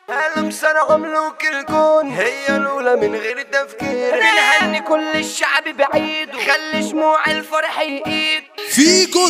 عالم سنة ملوك الكون هي الأولى من غير تفكير بنهني كل الشعب بعيد وخلي شموع الفرح يقيد فيكو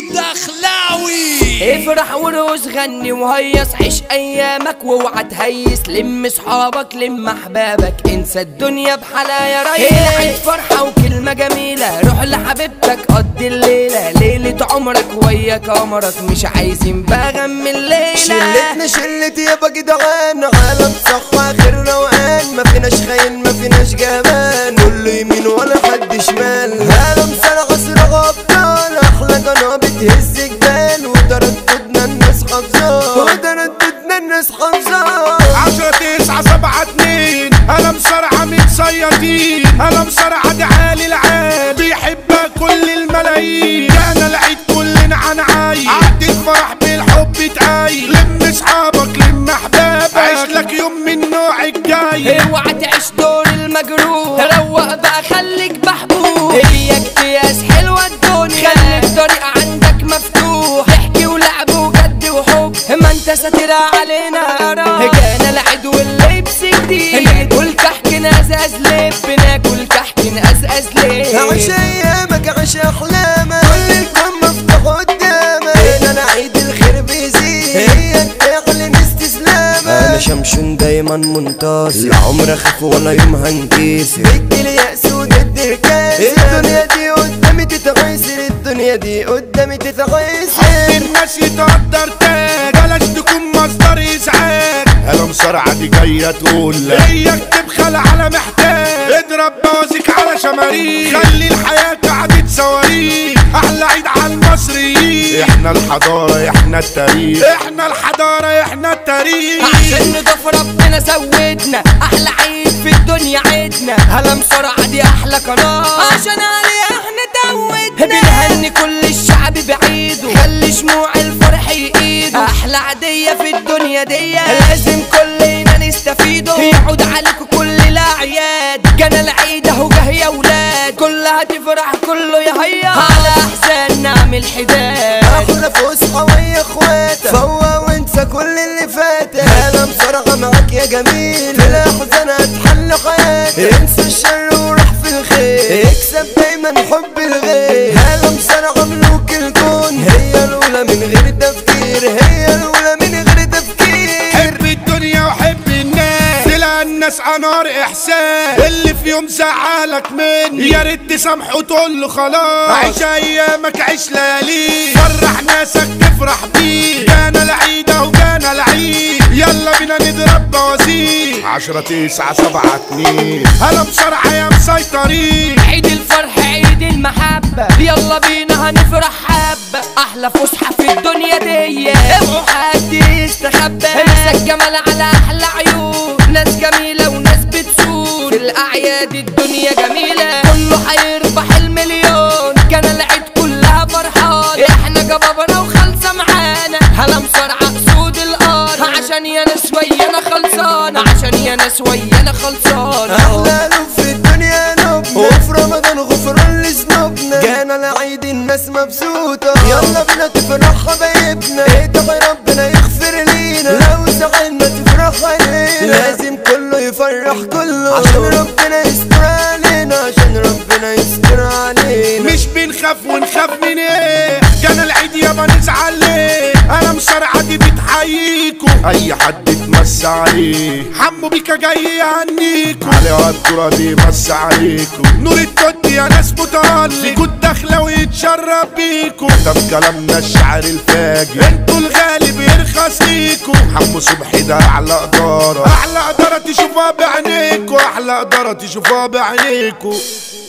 الدخلاوي افرح ورقص غني وهيص عيش ايامك واوعى تهيس لم صحابك لم احبابك انسى الدنيا بحالها يا ريس عيد فرحة وكلمة جميلة روح لحبيبتك قضي الليلة ليلة عمرك ويا قمرك مش عايزين بقى غم الليلة شلتنا شلت يابا جدعان عالم صح آخر روقان ما فيناش خاين ما فيناش جبان كله يمين ولا حد شمال عالم سنة عصر غبطان أحلى قناة بتهز جبال وترددنا الناس حافظاه وترددنا الناس حافظاه عشرة تسعة سبعة اتنين أنا مصارعة متصيطين أنا مصارعة دي عالي العال بيحبها كل الملايين أنا العيد كلنا عن عاي عدي الفرح بالحب تقايل لم اصحابك لم احبابك عيش لك يوم من نوع الجاي اوعى تعيش دور المجروح روق بقى خليك محبوب هي اكتياس حلوة الدنيا خليك طريق عندك مفتوح احكي ولعب وجد وحب ما انت ساتر علينا راح جانا العيد واللبس جديد ناكل كحك نزاز لب ناكل كحك نزاز عيش لب ايامك عيش احلامك كل الكون مفتوح قدامك هنا العيد الخير بيزيد هي تعلن استسلامك انا شمشون دايما منتصر لا عمر اخاف ولا يوم هنكسر ضد اليأس وضد الكسر الدنيا دي قدامي تتغيسر الدنيا دي قدامي تتغيسر الناس يتقدر تاج بلاش تكون مصدر ازعاج انا مصارعة دي جاية تقول لك اياك تبخل على محتاج اضرب بوازيك على شماريخ خلي الحياة قعدة صواريخ احلى عيد على المصريين احنا الحضارة احنا التاريخ احنا الحضارة احنا التاريخ عشان نضاف ربنا زودنا احلى عيد في الدنيا عيدنا هلا مسرعة دي احلى قناة عشان عليها احنا دوتنا بنهني كل الشعب بعيد خلي شموع الفرح يقيد احلى عادية في الدنيا دي لازم كلنا نستفيدوا يعود عليكم كل الاعياد جانا العيد اهو جه يا ولاد كلها تفرح كله يهيا على احسن نعمل حداد احلى فسحة ويا اخواتك فوق وانسى كل اللي فاتك انا بصراحة معاك يا جميل في الاحزان هتحل حياتك انسى الشر وروح في الخير اكسب دايما حب الغير انا بصراحة ملوك الكون هي الاولى من غير تفكير هي الاولى من غير تفكير حب الدنيا وحب الناس تلاقي الناس انار احساس اللي في يوم زعلك مني يا ريت تسامحه وتقول له خلاص عيش ايامك عيش لياليك فرح ناسك تفرح بيه جانا العيد اهو جانا العيد يلا بينا نضرب بوازيك عشرة تسعة سبعة اتنين هلا بسرعة يا مسيطرين عيد الفرح عيد المحبة يلا بينا هنفرح حبة أحلى فسحة في الدنيا دي اوعوا حد يستخبى انسى الجمال على أحلى عيون ناس جميلة وناس بتسود في الأعياد الدنيا جميلة كله هيربح المليون كان العيد كلها فرحان احنا جبابرة وخالصة معانا هلا مسرعة أسود الأرض عشان يا ناس ويانا خلصانة عشان يا ناس ويانا خلصانة احلى لو في الدنيا نبنا وفي رمضان غفران لذنوبنا جانا العيد الناس مبسوطة يلا بينا تفرح حبايبنا ادعي ربنا يغفر لينا لو زعلنا تفرح علينا لازم كله يفرح كله عشان ربنا يستر علينا عشان ربنا يستر علينا مش بنخاف ونخاف من ايه جانا العيد يابا نزعل ليه انا مسرعة دي بتحييكو اي حد اتمس عليه حمو بيكا جاي يهنيكو علي الدورة دي مس عليكو نور التوت يا ناس متألق جود داخلة ويتشرب بيكو ده بكلامنا الشعر الفاجر انتوا الغالب يرخص ليكو حمو صبحي ده اعلى ادارة اعلى ادارة تشوفها بعينيكو احلى ادارة تشوفها بعينيكو